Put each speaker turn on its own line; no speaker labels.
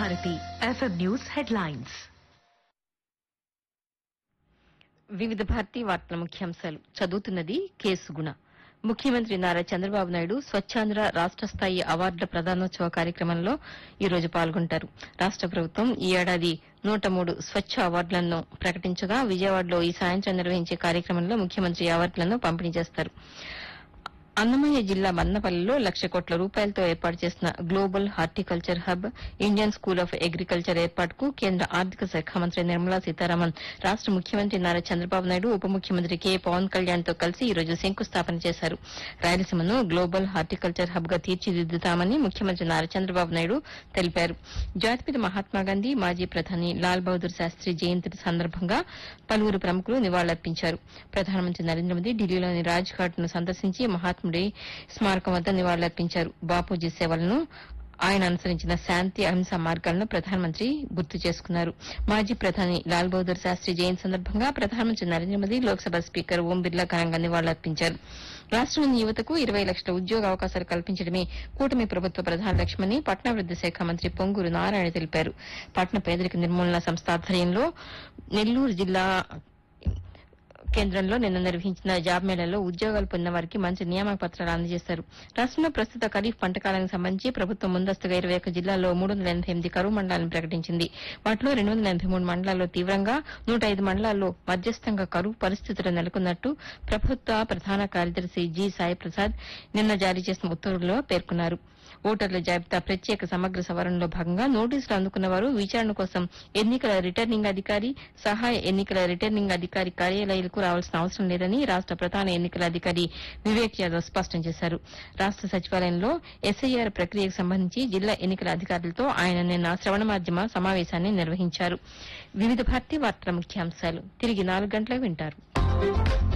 Bharati FM news headlines
వివిధ భారతి వార్తల ముఖ్యాంశాలు చదువుతున్నది కేసు గుణ ముఖ్యమంత్రి నారా చంద్రబాబు నాయుడు స్వచ్ఛాంధ్ర రాష్ట స్థాయి అవార్డుల ప్రదానోత్సవ కార్యక్రమంలో ఈ రోజు పాల్గొంటారు రాష్ట ప్రభుత్వం ఈ ఏడాది నూట మూడు స్వచ్ఛ అవార్డులను ప్రకటించగా విజయవాడలో ఈ సాయంత్రం నిర్వహించే కార్యక్రమంలో ముఖ్యమంత్రి ఈ అవార్డులను పంపిణీ చేస్తారు అన్నమయ్య జిల్లా మన్నపల్లిలో లక్ష కోట్ల రూపాయలతో ఏర్పాటు చేసిన global horticulture hub Indian school of agriculture ఏర్పాటుకు కేంద్ర ఆర్థిక శాఖ మంత్రి నిర్మలా సీతారామన్ రాష్ట ముఖ్యమంత్రి నారా చంద్రబాబు నాయుడు ఉప ముఖ్యమంత్రి కె పవన్ కళ్యాణ్ తో కలిసి ఈ రోజు శంకుస్థాపన చేశారు రాయలసీమను గ్లోబల్ హార్టికల్చర్ హబ్ గా తీర్చిదిద్దుతామని ముఖ్యమంత్రి నారా చంద్రబాబు నాయుడు తెలిపారు జాతిపిత మహాత్మాగాంధీ మాజీ ప్రధాని లాల్ బహదూర్ శాస్త్రి జయంతి సందర్భంగా పలువురు ప్రముఖులు నివాళులర్పించారు ప్రధానమంత్రి నరేంద్ర మోదీ ఢిల్లీలోని రాజ్ ఘాట్ ను సందర్శించి మహాత్ముడి స్మారకం వద్ద నివాళులర్పించారు బాపూజీ సేవలను ఆయన అనుసరించిన శాంతి అహింస మార్గాలను ప్రధానమంత్రి గుర్తు చేసుకున్నారు మాజీ ప్రధాని లాల్ బహదూర్ శాస్త్రి జయంతి సందర్భంగా ప్రధానమంత్రి నరేంద్ర మోదీ లోక్సభ స్పీకర్ ఓం బిర్లా ఘనంగా నివాళులర్పించారు రాష్టంలోని యువతకు ఇరవై లక్షల ఉద్యోగ అవకాశాలు కల్పించడమే కూటమి ప్రభుత్వ ప్రధాన లక్ష్యమని పట్టణాభివృద్ది శాఖ మంత్రి పొంగూరు నారాయణ తెలిపారు పట్టణ పేదరిక నిర్మూలన సంస్థ ఆధ్వర్యంలో నెల్లూరు జిల్లా కేంద్రంలో నిన్న నిర్వహించిన జాబ్ మేళాలో ఉద్యోగాలు పొందిన వారికి మంచి నియామక పత్రాలు అందజేశారు రాష్టంలో ప్రస్తుత ఖరీఫ్ పంట కాలానికి సంబంధించి ప్రభుత్వం ముందస్తుగా ఇరవై ఒక్క జిల్లాల్లో మూడు వందల ఎనబై ఎనిమిది కరువు మండలాలను ప్రకటించింది వాటిలో రెండు వందల ఎనబై మూడు మండలాల్లో తీవ్రంగా నూట ఐదు మండలాల్లో మధ్యస్థంగా కరువు పరిస్థితులు నెలకొన్నట్టు ప్రభుత్వ ప్రధాన కార్యదర్శి జి సాయి ప్రసాద్ నిన్న జారీ చేసిన ఉత్తర్వుల్లో పేర్కొన్నారు ఓటర్ల జాబితా ప్రత్యేక సమగ్ర సవరణలో భాగంగా నోటీసులు అందుకున్న వారు విచారణ కోసం ఎన్నికల రిటర్నింగ్ అధికారి సహాయ ఎన్నికల రిటర్నింగ్ అధికారి కార్యాలయాలకు రావాల్సిన అవసరం లేదని రాష్ట ప్రధాన ఎన్నికల అధికారి వివేక్ యాదవ్ స్పష్టం చేశారు రాష్ట సచివాలయంలో ఎస్ఐఆర్ ప్రక్రియకు సంబంధించి జిల్లా ఎన్నికల అధికారులతో ఆయన నిన్న శ్రవణ మాధ్యమ సమావేశాన్ని నిర్వహించారు వివిధ భారతీ వార్తల ముఖ్యాంశాలు తిరిగి నాలుగు గంటలకు వింటారు